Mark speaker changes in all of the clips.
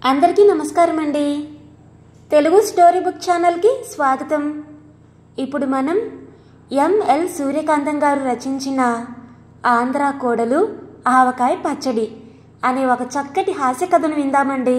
Speaker 1: అందరికీ నమస్కారం అండి తెలుగు స్టోరీ బుక్ ఛానల్కి స్వాగతం ఇప్పుడు మనం ఎంఎల్ సూర్యకాంతం గారు రచించిన ఆంధ్ర కోడలు ఆవకాయ పచ్చడి అనే ఒక చక్కటి హాస్య కథను విందామండి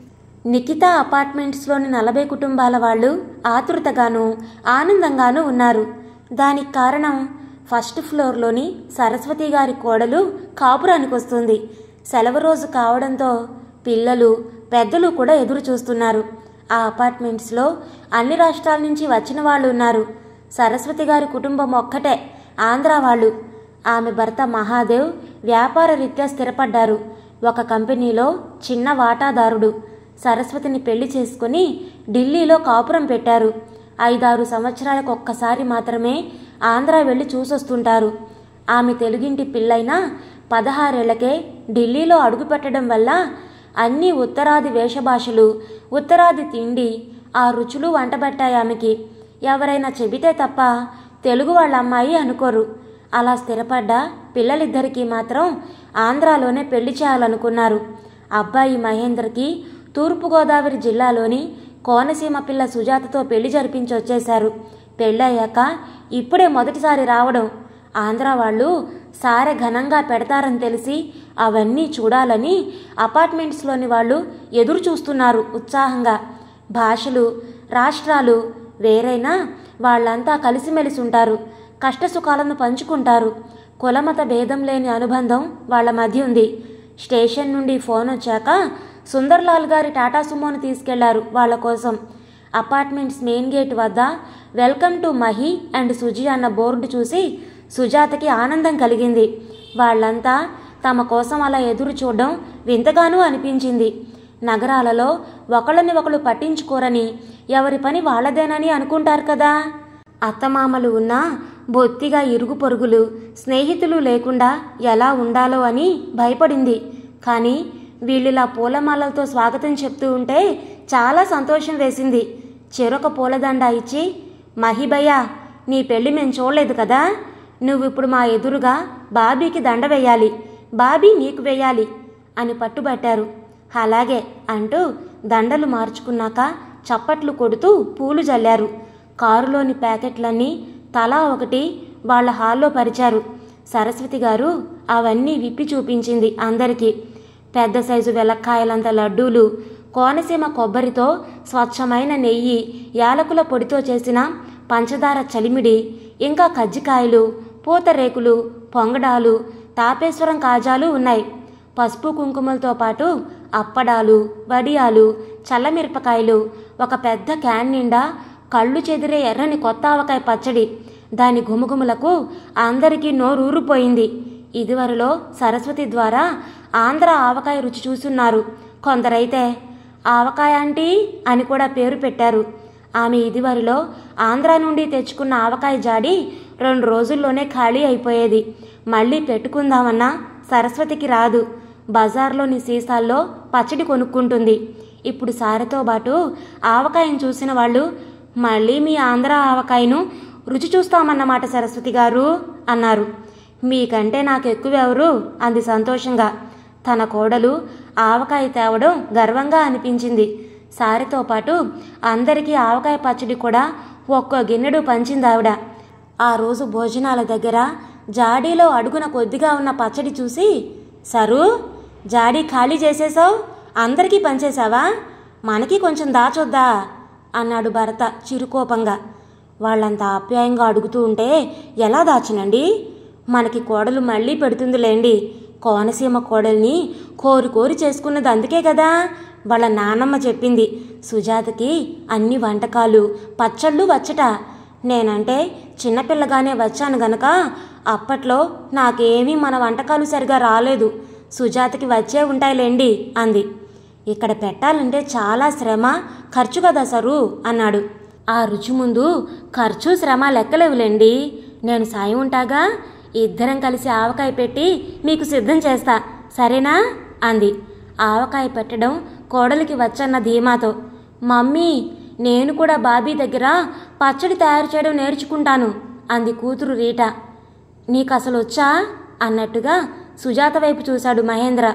Speaker 1: నిఖిత అపార్ట్మెంట్స్లోని నలభై కుటుంబాల వాళ్ళు ఆతృతగాను ఆనందంగాను ఉన్నారు దానికి కారణం ఫస్ట్ ఫ్లోర్లోని సరస్వతి గారి కోడలు కాపురానికి వస్తుంది సెలవు రోజు కావడంతో పిల్లలు పెద్దలు కూడా ఎదురు చూస్తున్నారు ఆ అపార్ట్మెంట్స్లో అన్ని రాష్ట్రాల నుంచి వచ్చిన వాళ్ళు ఉన్నారు సరస్వతి గారి కుటుంబం ఒక్కటే ఆంధ్ర వాళ్ళు ఆమె భర్త మహాదేవ్ వ్యాపార రీత్యా స్థిరపడ్డారు ఒక కంపెనీలో చిన్న వాటాదారుడు సరస్వతిని పెళ్లి చేసుకుని ఢిల్లీలో కాపురం పెట్టారు ఐదారు సంవత్సరాలకు ఒక్కసారి మాత్రమే ఆంధ్ర వెళ్ళి చూసొస్తుంటారు ఆమె తెలుగింటి పిల్లైనా పదహారేళ్లకే ఢిల్లీలో అడుగుపెట్టడం వల్ల అన్ని ఉత్తరాది వేషభాషలు ఉత్తరాది తిండి ఆ రుచులు వంటబట్టాయి ఆమెకి ఎవరైనా చెబితే తప్ప తెలుగు వాళ్ళ అమ్మాయి అనుకోరు అలా స్థిరపడ్డ పిల్లలిద్దరికీ మాత్రం ఆంధ్రాలోనే పెళ్లి చేయాలనుకున్నారు అబ్బాయి మహేంద్రకి తూర్పుగోదావరి జిల్లాలోని కోనసీమ పిల్ల సుజాతతో పెళ్లి జరిపించి వచ్చేశారు పెళ్ళయ్యాక ఇప్పుడే మొదటిసారి రావడం ఆంధ్ర వాళ్ళు సారె ఘనంగా పెడతారని తెలిసి అవన్నీ చూడాలని అపార్ట్మెంట్స్లోని వాళ్ళు ఎదురు చూస్తున్నారు ఉత్సాహంగా భాషలు రాష్ట్రాలు వేరైనా వాళ్ళంతా కలిసిమెలిసి ఉంటారు కష్టసుఖాలను పంచుకుంటారు కులమత భేదం లేని అనుబంధం వాళ్ళ మధ్య ఉంది స్టేషన్ నుండి ఫోన్ వచ్చాక సుందర్లాల్ గారి టాటా సుమోను తీసుకెళ్లారు వాళ్ళ కోసం అపార్ట్మెంట్స్ మెయిన్ గేట్ వద్ద welcome to Mahi and Suji అన్న బోర్డు చూసి సుజాతకి ఆనందం కలిగింది వాళ్ళంతా తమ కోసం అలా ఎదురు చూడడం వింతగానూ అనిపించింది నగరాలలో ఒకళ్ళని ఒకళ్ళు పట్టించుకోరని ఎవరి పని వాళ్ళదేనని అనుకుంటారు కదా అత్తమామలు ఉన్నా బొత్తిగా ఇరుగు పొరుగులు స్నేహితులు లేకుండా ఎలా ఉండాలో అని భయపడింది కానీ వీళ్ళిలా పూలమాలలతో స్వాగతం చెప్తూ ఉంటే చాలా సంతోషం వేసింది చెరొక పూలదండ ఇచ్చి మహిబయ్య నీ పెళ్లి మేము చూడలేదు కదా నువ్వు ఇప్పుడు మా ఎదురుగా బాబీకి దండ వేయాలి బాబీ నీకు వేయాలి అని పట్టుబట్టారు అలాగే అంటూ దండలు మార్చుకున్నాక చప్పట్లు కొడుతూ పూలు జల్లారు కారులోని ప్యాకెట్లన్నీ తలా ఒకటి వాళ్ళ హాల్లో పరిచారు సరస్వతి గారు అవన్నీ విప్పి చూపించింది అందరికీ పెద్ద సైజు వెలక్కాయలంత లడ్డూలు కోనసీమ కొబ్బరితో స్వచ్ఛమైన నెయ్యి యాలకుల పొడితో చేసిన పంచదార చలిమిడి ఇంకా కజ్జికాయలు పూతరేకులు పొంగడాలు తాపేశ్వరం కాజాలు ఉన్నాయి పసుపు కుంకుమలతో పాటు అప్పడాలు వడియాలు చల్లమిరపకాయలు ఒక పెద్ద క్యాన్ నిండా కళ్ళు చెదిరే ఎర్రని కొత్త ఆవకాయ పచ్చడి దాని గుమగుమలకు అందరికీ నోరూరిపోయింది ఇదివరలో సరస్వతి ద్వారా ఆంధ్ర ఆవకాయ రుచి చూస్తున్నారు కొందరైతే ఆవకాయ ఆంటీ అని కూడా పేరు పెట్టారు ఆమె ఇదివరలో ఆంధ్ర నుండి తెచ్చుకున్న ఆవకాయ జాడి రెండు రోజుల్లోనే ఖాళీ అయిపోయేది మళ్ళీ పెట్టుకుందామన్నా సరస్వతికి రాదు బజార్లోని సీసాల్లో పచ్చడి కొనుక్కుంటుంది ఇప్పుడు సారెతో పాటు ఆవకాయను చూసిన వాళ్ళు మళ్ళీ మీ ఆంధ్ర ఆవకాయను రుచి చూస్తామన్నమాట సరస్వతి గారు అన్నారు మీకంటే నాకు ఎక్కువెవరు అంది సంతోషంగా తన కోడలు ఆవకాయ తేవడం గర్వంగా అనిపించింది సారితో పాటు అందరికీ ఆవకాయ పచ్చడి కూడా ఒక్కో గిన్నెడు పంచింది ఆవిడ ఆ రోజు భోజనాల దగ్గర జాడీలో అడుగున కొద్దిగా ఉన్న పచ్చడి చూసి సరు జాడీ ఖాళీ చేసేసావు అందరికీ పంచేశావా మనకి కొంచెం దాచొద్దా అన్నాడు భరత చిరుకోపంగా వాళ్ళంత ఆప్యాయంగా అడుగుతూ ఉంటే ఎలా దాచనండి మనకి కోడలు మళ్ళీ పెడుతుందిలేండి కోనసీమ కోడల్ని కోరి కోరి చేసుకున్నది అందుకే కదా వాళ్ళ నానమ్మ చెప్పింది సుజాతకి అన్ని వంటకాలు పచ్చళ్ళు వచ్చట నేనంటే చిన్నపిల్లగానే వచ్చాను గనక అప్పట్లో నాకేమీ మన వంటకాలు సరిగా రాలేదు సుజాతకి వచ్చే ఉంటాయిలేండి అంది ఇక్కడ పెట్టాలంటే చాలా శ్రమ ఖర్చు కదా సరు అన్నాడు ఆ రుచి ముందు ఖర్చు శ్రమ లెక్కలేవులేండి నేను సాయం ఉంటాగా ఇద్దరం కలిసి ఆవకాయ పెట్టి మీకు సిద్ధం చేస్తా సరేనా అంది ఆవకాయ పెట్టడం కోడలికి వచ్చన్న ధీమాతో మమ్మీ నేను కూడా బాబీ దగ్గర పచ్చడి తయారు చేయడం నేర్చుకుంటాను అంది కూతురు రీటా నీకు అసలు వచ్చా అన్నట్టుగా సుజాత వైపు చూశాడు మహేంద్ర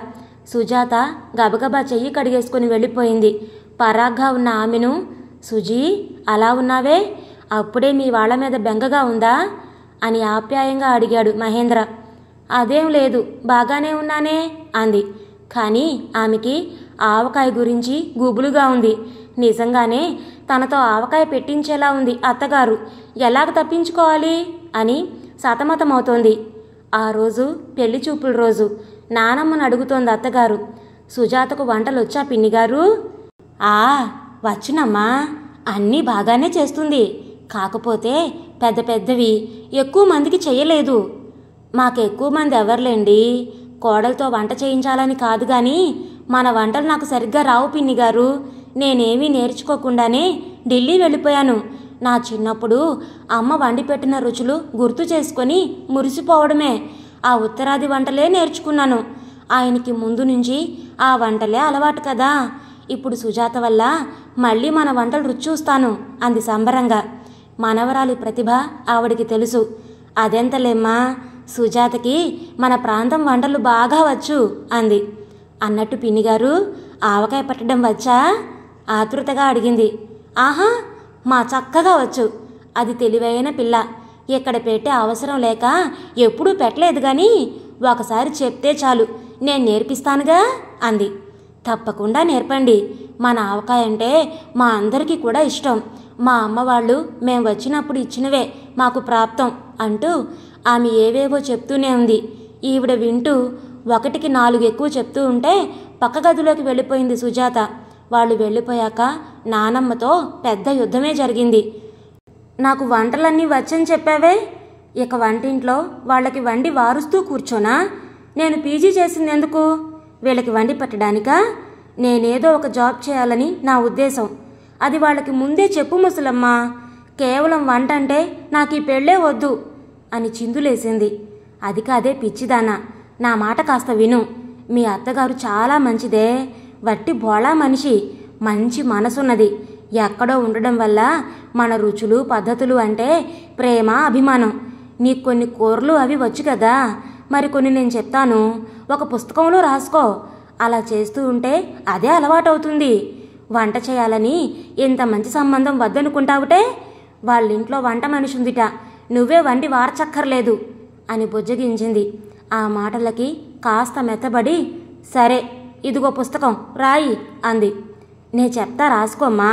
Speaker 1: సుజాత గబగబా చెయ్యి కడిగేసుకుని వెళ్ళిపోయింది పరాగ్గా ఉన్న ఆమెను సుజీ అలా ఉన్నావే అప్పుడే మీ వాళ్ళ మీద బెంగగా ఉందా అని ఆప్యాయంగా అడిగాడు మహేంద్ర అదేం లేదు బాగానే ఉన్నానే అంది కానీ ఆమెకి ఆవకాయ గురించి గుబులుగా ఉంది నిజంగానే తనతో ఆవకాయ పెట్టించేలా ఉంది అత్తగారు ఎలాగ తప్పించుకోవాలి అని సతమతమవుతోంది ఆ రోజు పెళ్లి చూపుల రోజు నానమ్మను అడుగుతోంది అత్తగారు సుజాతకు వంటలు వచ్చా పిన్నిగారు ఆ వచ్చునమ్మా అన్నీ బాగానే చేస్తుంది కాకపోతే పెద్ద పెద్దవి ఎక్కువ మందికి చెయ్యలేదు మాకెక్కువ మంది ఎవరులేండి కోడలతో వంట చేయించాలని కాదు గాని మన వంటలు నాకు సరిగ్గా రావు పిన్ని గారు నేనేమీ నేర్చుకోకుండానే ఢిల్లీ వెళ్ళిపోయాను నా చిన్నప్పుడు అమ్మ వండి పెట్టిన రుచులు గుర్తు చేసుకొని మురిసిపోవడమే ఆ ఉత్తరాది వంటలే నేర్చుకున్నాను ఆయనకి ముందు నుంచి ఆ వంటలే అలవాటు కదా ఇప్పుడు సుజాత వల్ల మళ్ళీ మన వంటలు రుచి చూస్తాను అంది సంబరంగా మనవరాలి ప్రతిభ ఆవిడికి తెలుసు అదెంతలేమ్మా సుజాతకి మన ప్రాంతం వంటలు బాగా వచ్చు అంది అన్నట్టు పిన్నిగారు ఆవకాయ పట్టడం వచ్చా ఆతృతగా అడిగింది ఆహా మా చక్కగా వచ్చు అది తెలివైన పిల్ల ఇక్కడ పెట్టే అవసరం లేక ఎప్పుడూ పెట్టలేదు గాని ఒకసారి చెప్తే చాలు నేను నేర్పిస్తానుగా అంది తప్పకుండా నేర్పండి మన ఆవకాయ అంటే మా అందరికీ కూడా ఇష్టం మా అమ్మ వాళ్ళు మేం వచ్చినప్పుడు ఇచ్చినవే మాకు ప్రాప్తం అంటూ ఆమె ఏవేవో చెప్తూనే ఉంది ఈవిడ వింటూ ఒకటికి నాలుగు ఎక్కువ చెప్తూ ఉంటే పక్క గదిలోకి వెళ్ళిపోయింది సుజాత వాళ్ళు వెళ్ళిపోయాక నానమ్మతో పెద్ద యుద్ధమే జరిగింది నాకు వంటలన్నీ వచ్చని చెప్పావే ఇక వంటింట్లో వాళ్ళకి వండి వారుస్తూ కూర్చోనా నేను పీజీ చేసింది ఎందుకు వీళ్ళకి వండి పెట్టడానికా నేనేదో ఒక జాబ్ చేయాలని నా ఉద్దేశం అది వాళ్ళకి ముందే చెప్పు ముసలమ్మా కేవలం వంట అంటే నాకు ఈ పెళ్ళే వద్దు అని చిందులేసింది అది కాదే పిచ్చిదానా నా మాట కాస్త విను మీ అత్తగారు చాలా మంచిదే వట్టి బోళా మనిషి మంచి మనసున్నది ఎక్కడో ఉండడం వల్ల మన రుచులు పద్ధతులు అంటే ప్రేమ అభిమానం నీకు కొన్ని కూరలు అవి వచ్చు కదా మరి కొన్ని నేను చెప్తాను ఒక పుస్తకంలో రాసుకో అలా చేస్తూ ఉంటే అదే అలవాటవుతుంది వంట చేయాలని ఇంత మంచి సంబంధం వద్దనుకుంటావుటే వాళ్ళింట్లో వంట మనిషి ఉందిట నువ్వే వండి వారచక్కర్లేదు అని బుజ్జగించింది ఆ మాటలకి కాస్త మెత్తబడి సరే ఇదిగో పుస్తకం రాయి అంది నే చెప్తా రాసుకోమ్మా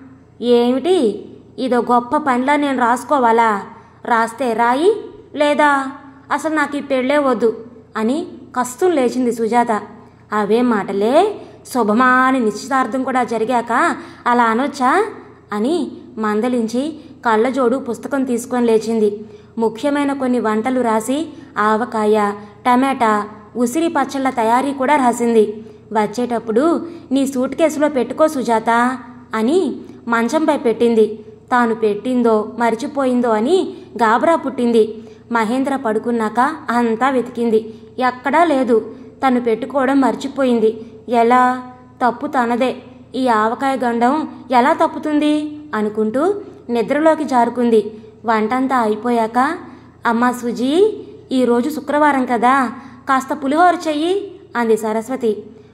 Speaker 1: ఏమిటి ఇదో గొప్ప పనిలా నేను రాసుకోవాలా రాస్తే రాయి లేదా అసలు నాకు ఈ పెళ్ళే వద్దు అని కష్టం లేచింది సుజాత అవే మాటలే శుభమాని నిశ్చితార్థం కూడా జరిగాక అలా అనొచ్చా అని మందలించి కళ్ళజోడు పుస్తకం తీసుకొని లేచింది ముఖ్యమైన కొన్ని వంటలు రాసి ఆవకాయ టమాటా ఉసిరి పచ్చళ్ళ తయారీ కూడా రాసింది వచ్చేటప్పుడు నీ సూట్ కేసులో పెట్టుకో సుజాత అని మంచంపై పెట్టింది తాను పెట్టిందో మరిచిపోయిందో అని గాబరా పుట్టింది మహేంద్ర పడుకున్నాక అంతా వెతికింది ఎక్కడా లేదు తను పెట్టుకోవడం మర్చిపోయింది ఎలా తప్పు తనదే ఈ ఆవకాయ గండం ఎలా తప్పుతుంది అనుకుంటూ నిద్రలోకి జారుకుంది వంటంతా అయిపోయాక అమ్మా సుజీ ఈరోజు శుక్రవారం కదా కాస్త పులిహోర చెయ్యి అంది సరస్వతి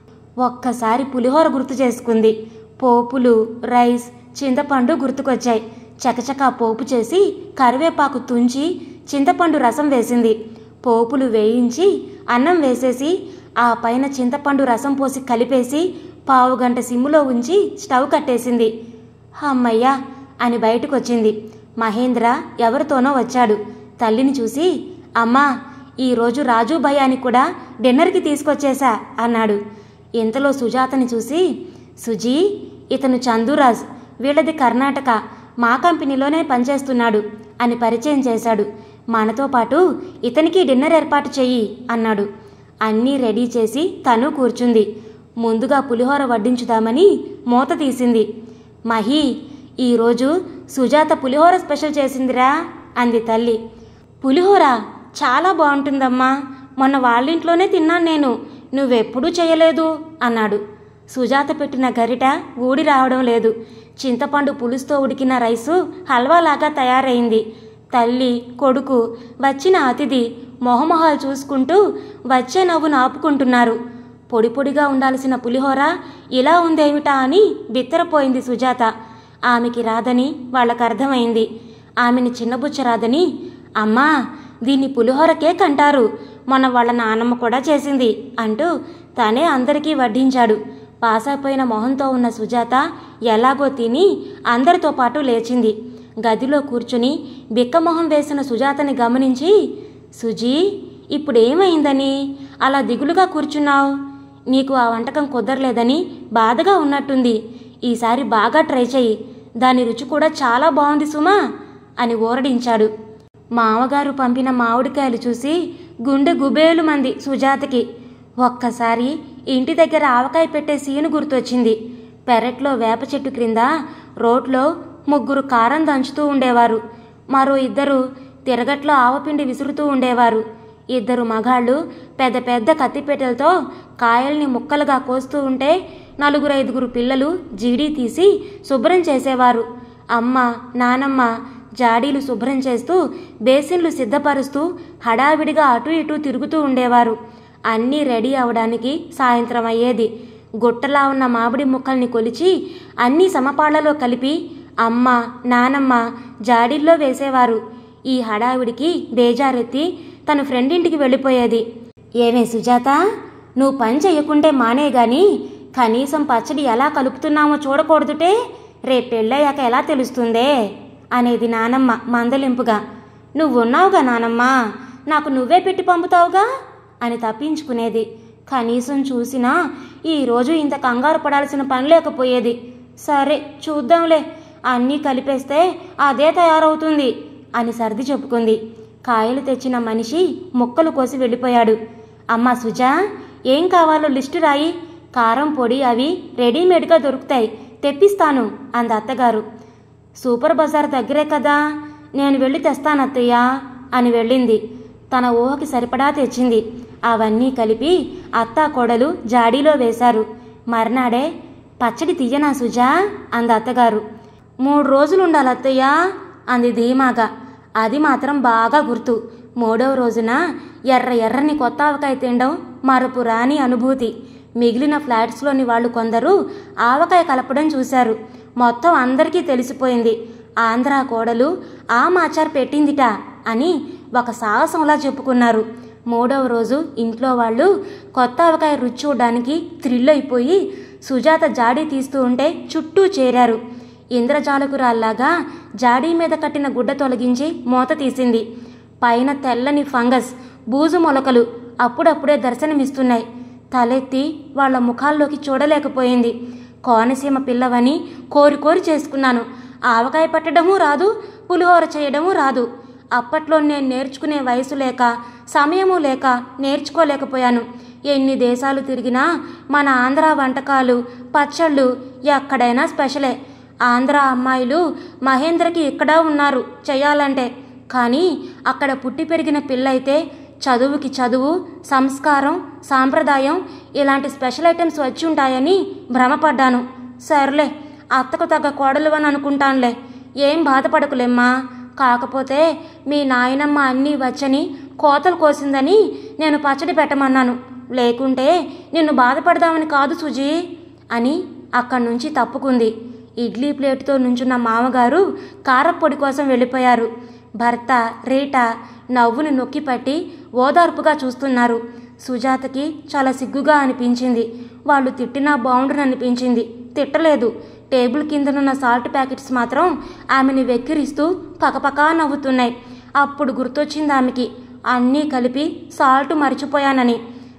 Speaker 1: ఒక్కసారి పులిహోర గుర్తు చేసుకుంది పోపులు రైస్ చింతపండు గుర్తుకొచ్చాయి చకచకా పోపు చేసి కరివేపాకు తుంచి చింతపండు రసం వేసింది పోపులు వేయించి అన్నం వేసేసి ఆ పైన చింతపండు రసం పోసి కలిపేసి పావుగంట సిమ్ములో ఉంచి స్టవ్ కట్టేసింది అమ్మయ్యా అని బయటకొచ్చింది మహేంద్ర ఎవరితోనో వచ్చాడు తల్లిని చూసి అమ్మా ఈరోజు రాజు భయాని కూడా డిన్నర్కి తీసుకొచ్చేశా అన్నాడు ఇంతలో సుజాతని చూసి సుజీ ఇతను చందురాజ్ వీళ్ళది కర్ణాటక మా కంపెనీలోనే పనిచేస్తున్నాడు అని పరిచయం చేశాడు మనతో పాటు ఇతనికి డిన్నర్ ఏర్పాటు చెయ్యి అన్నాడు అన్నీ రెడీ చేసి తను కూర్చుంది ముందుగా పులిహోర వడ్డించుదామని మూత తీసింది మహి ఈరోజు సుజాత పులిహోర స్పెషల్ చేసిందిరా అంది తల్లి పులిహోర చాలా బాగుంటుందమ్మా మొన్న వాళ్ళింట్లోనే తిన్నాను నేను నువ్వెప్పుడూ చేయలేదు అన్నాడు సుజాత పెట్టిన గరిట ఊడి రావడం లేదు చింతపండు పులుసుతో ఉడికిన రైసు హల్వాలాగా తయారైంది తల్లి కొడుకు వచ్చిన అతిథి మొహమొహాలు చూసుకుంటూ వచ్చే నవ్వును ఆపుకుంటున్నారు పొడి పొడిగా ఉండాల్సిన పులిహోర ఇలా ఉందేమిటా అని బిత్తరపోయింది సుజాత ఆమెకి రాదని వాళ్ళకు అర్థమైంది ఆమెని చిన్నబుచ్చరాదని అమ్మా దీన్ని పులిహోర కేక్ అంటారు మొన్న వాళ్ళ నాన్నమ్మ కూడా చేసింది అంటూ తనే అందరికీ వడ్డించాడు పాసైపోయిన మొహంతో ఉన్న సుజాత ఎలాగో తిని అందరితో పాటు లేచింది గదిలో కూర్చుని బిక్కమొహం వేసిన సుజాతని గమనించి సుజీ ఇప్పుడేమైందని అలా దిగులుగా కూర్చున్నావు నీకు ఆ వంటకం కుదరలేదని బాధగా ఉన్నట్టుంది ఈసారి బాగా ట్రై చెయ్యి దాని రుచి కూడా చాలా బాగుంది సుమా అని ఊరడించాడు మామగారు పంపిన మామిడికాయలు చూసి గుండె గుబేలు మంది సుజాతకి ఒక్కసారి ఇంటి దగ్గర ఆవకాయ పెట్టే సీను గుర్తొచ్చింది పెరట్లో వేప చెట్టు క్రింద రోడ్లో ముగ్గురు కారం దంచుతూ ఉండేవారు మరో ఇద్దరు తిరగట్లో ఆవపిండి విసురుతూ ఉండేవారు ఇద్దరు మగాళ్ళు పెద్ద పెద్ద కత్తిపేటలతో కాయల్ని ముక్కలుగా కోస్తూ ఉంటే నలుగురు ఐదుగురు పిల్లలు జీడీ తీసి శుభ్రం చేసేవారు అమ్మ నానమ్మ జాడీలు శుభ్రం చేస్తూ బేసిన్లు సిద్ధపరుస్తూ హడావిడిగా అటు ఇటు తిరుగుతూ ఉండేవారు అన్నీ రెడీ అవడానికి సాయంత్రం అయ్యేది గుట్టలా ఉన్న మామిడి ముక్కల్ని కొలిచి అన్నీ సమపాళ్లలో కలిపి అమ్మ నానమ్మ జాడీల్లో వేసేవారు ఈ హడావిడికి బేజారెత్తి తన ఫ్రెండ్ ఇంటికి వెళ్ళిపోయేది ఏమే సుజాత నువ్వు పని చెయ్యకుంటే మానే గాని కనీసం పచ్చడి ఎలా కలుపుతున్నామో చూడకూడదుటే రేపు పెళ్ళయ్యాక ఎలా తెలుస్తుందే అనేది నానమ్మ మందలింపుగా నువ్వున్నావుగా నానమ్మ నాకు నువ్వే పెట్టి పంపుతావుగా అని తప్పించుకునేది కనీసం చూసినా ఈరోజు ఇంత కంగారు పడాల్సిన పని లేకపోయేది సరే చూద్దాంలే అన్నీ కలిపేస్తే అదే తయారవుతుంది అని సర్ది చెప్పుకుంది కాయలు తెచ్చిన మనిషి ముక్కలు కోసి వెళ్ళిపోయాడు అమ్మా సుజా ఏం కావాలో లిస్టు రాయి కారం పొడి అవి రెడీమేడ్గా దొరుకుతాయి తెప్పిస్తాను అంది అత్తగారు సూపర్ బజార్ దగ్గరే కదా నేను వెళ్ళి తెస్తానత్తయ్య అని వెళ్ళింది తన ఊహకి సరిపడా తెచ్చింది అవన్నీ కలిపి అత్తా కోడలు జాడీలో వేశారు మర్నాడే పచ్చడి తీయనా సుజా అంది అత్తగారు మూడు రోజులు ఉండాలి అత్తయ్య అంది ధీమాగా అది మాత్రం బాగా గుర్తు మూడవ రోజున ఎర్ర ఎర్రని కొత్త ఆవకాయ తినడం మరపు రాని అనుభూతి మిగిలిన ఫ్లాట్స్లోని వాళ్ళు కొందరు ఆవకాయ కలపడం చూశారు మొత్తం అందరికీ తెలిసిపోయింది ఆంధ్రా కోడలు ఆ మాచార్ పెట్టిందిట అని ఒక సాహసంలా చెప్పుకున్నారు మూడవ రోజు ఇంట్లో వాళ్ళు కొత్త ఆవకాయ రుచి చూడడానికి థ్రిల్ అయిపోయి సుజాత జాడీ తీస్తూ ఉంటే చుట్టూ చేరారు ఇంద్రజాలకురాల్లాగా జాడీ మీద కట్టిన గుడ్డ తొలగించి మూత తీసింది పైన తెల్లని ఫంగస్ బూజు మొలకలు అప్పుడప్పుడే దర్శనమిస్తున్నాయి తలెత్తి వాళ్ళ ముఖాల్లోకి చూడలేకపోయింది కోనసీమ పిల్లవని కోరి కోరి చేసుకున్నాను ఆవకాయ పట్టడమూ రాదు పులిహోర చేయడమూ రాదు అప్పట్లో నేను నేర్చుకునే వయసు లేక సమయము లేక నేర్చుకోలేకపోయాను ఎన్ని దేశాలు తిరిగినా మన ఆంధ్ర వంటకాలు పచ్చళ్ళు ఎక్కడైనా స్పెషలే ఆంధ్ర అమ్మాయిలు మహేంద్రకి ఇక్కడ ఉన్నారు చేయాలంటే కానీ అక్కడ పుట్టి పెరిగిన పిల్లయితే చదువుకి చదువు సంస్కారం సాంప్రదాయం ఇలాంటి స్పెషల్ ఐటమ్స్ వచ్చి ఉంటాయని భ్రమపడ్డాను సర్లే అత్తకు తగ్గ కోడలు అని అనుకుంటానులే ఏం బాధపడకులేమ్మా కాకపోతే మీ నాయనమ్మ అన్నీ వచ్చని కోతలు కోసిందని నేను పచ్చడి పెట్టమన్నాను లేకుంటే నిన్ను బాధపడదామని కాదు సుజీ అని అక్కడి నుంచి తప్పుకుంది ఇడ్లీ ప్లేటుతో నుంచున్న మామగారు కారప్పొడి కోసం వెళ్ళిపోయారు భర్త రీటా నవ్వుని నొక్కిపట్టి ఓదార్పుగా చూస్తున్నారు సుజాతకి చాలా సిగ్గుగా అనిపించింది వాళ్ళు తిట్టినా బాగుండుననిపించింది తిట్టలేదు టేబుల్ కిందనున్న సాల్ట్ ప్యాకెట్స్ మాత్రం ఆమెని వెక్కిరిస్తూ పకపకా నవ్వుతున్నాయి అప్పుడు గుర్తొచ్చింది ఆమెకి అన్నీ కలిపి సాల్ట్ మర్చిపోయానని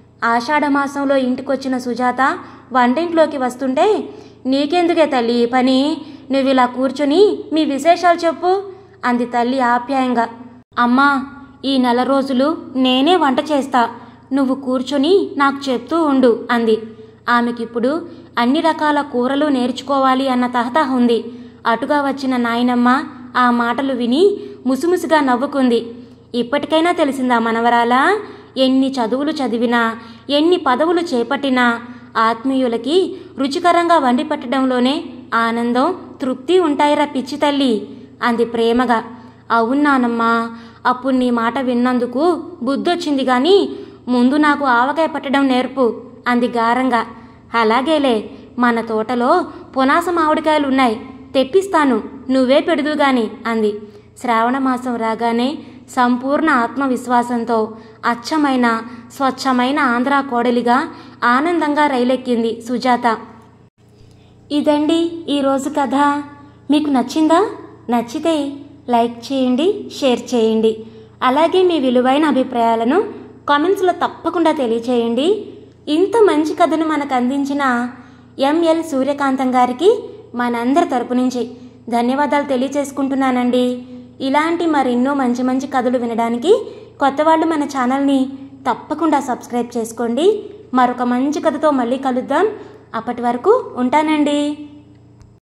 Speaker 1: ఆషాఢమాసంలో ఇంటికొచ్చిన సుజాత వంటింట్లోకి వస్తుంటే నీకెందుకే తల్లి ఈ పని నువ్వు ఇలా కూర్చుని మీ విశేషాలు చెప్పు అంది తల్లి ఆప్యాయంగా అమ్మా ఈ నెల రోజులు నేనే వంట చేస్తా నువ్వు కూర్చొని నాకు చెప్తూ ఉండు అంది ఆమెకిప్పుడు అన్ని రకాల కూరలు నేర్చుకోవాలి అన్న తహతహ ఉంది అటుగా వచ్చిన నాయనమ్మ ఆ మాటలు విని ముసిముసిగా నవ్వుకుంది ఇప్పటికైనా తెలిసిందా మనవరాలా ఎన్ని చదువులు చదివినా ఎన్ని పదవులు చేపట్టినా ఆత్మీయులకి రుచికరంగా వండి పెట్టడంలోనే ఆనందం తృప్తి ఉంటాయిరా పిచ్చి తల్లి అంది ప్రేమగా అవునానమ్మా అప్పుడు నీ మాట విన్నందుకు బుద్ధొచ్చింది గాని ముందు నాకు ఆవకాయ పట్టడం నేర్పు అంది గారంగా అలాగేలే మన తోటలో పునాస మామిడికాయలు ఉన్నాయి తెప్పిస్తాను నువ్వే పెడుదు గాని అంది శ్రావణ మాసం రాగానే సంపూర్ణ ఆత్మవిశ్వాసంతో అచ్చమైన స్వచ్ఛమైన ఆంధ్రా కోడలిగా ఆనందంగా రైలెక్కింది సుజాత ఇదండి ఈరోజు కథ మీకు నచ్చిందా నచ్చితే లైక్ చేయండి షేర్ చేయండి అలాగే మీ విలువైన అభిప్రాయాలను కామెంట్స్లో తప్పకుండా తెలియచేయండి ఇంత మంచి కథను మనకు అందించిన ఎంఎల్ సూర్యకాంతం గారికి మనందరి తరపు నుంచి ధన్యవాదాలు తెలియచేసుకుంటున్నానండి ఇలాంటి మరెన్నో మంచి మంచి కథలు వినడానికి కొత్త వాళ్ళు మన ఛానల్ని తప్పకుండా సబ్స్క్రైబ్ చేసుకోండి మరొక మంచి కథతో మళ్ళీ కలుద్దాం అప్పటి వరకు ఉంటానండి